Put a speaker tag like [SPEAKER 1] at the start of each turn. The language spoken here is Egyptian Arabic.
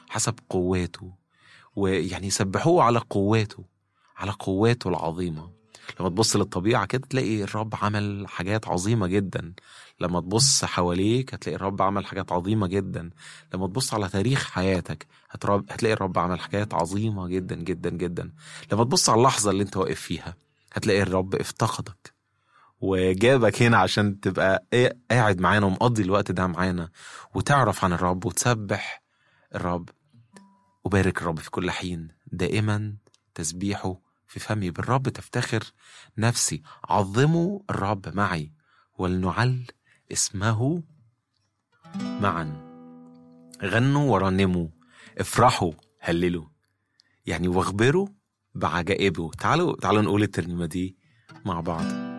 [SPEAKER 1] حسب قواته ويعني يسبحوه على قواته على قواته العظيمة لما تبص للطبيعة كده تلاقي الرب عمل حاجات عظيمة جدا لما تبص حواليك هتلاقي الرب عمل حاجات عظيمة جدا لما تبص على تاريخ حياتك هتلاقي الرب عمل حاجات عظيمة جدا جدا جدا لما تبص على اللحظة اللي انت واقف فيها هتلاقي الرب افتقدك وجابك هنا عشان تبقى قاعد معانا ومقضي الوقت ده معانا وتعرف عن الرب وتسبح الرب وبارك الرب في كل حين دائما تسبيحه في فمي بالرب تفتخر نفسي عظموا الرب معي ولنعل اسمه معا غنوا ورنموا افرحوا هللوا يعني واخبروا بعجائبه تعالوا تعالوا نقول الترنيمه دي مع بعض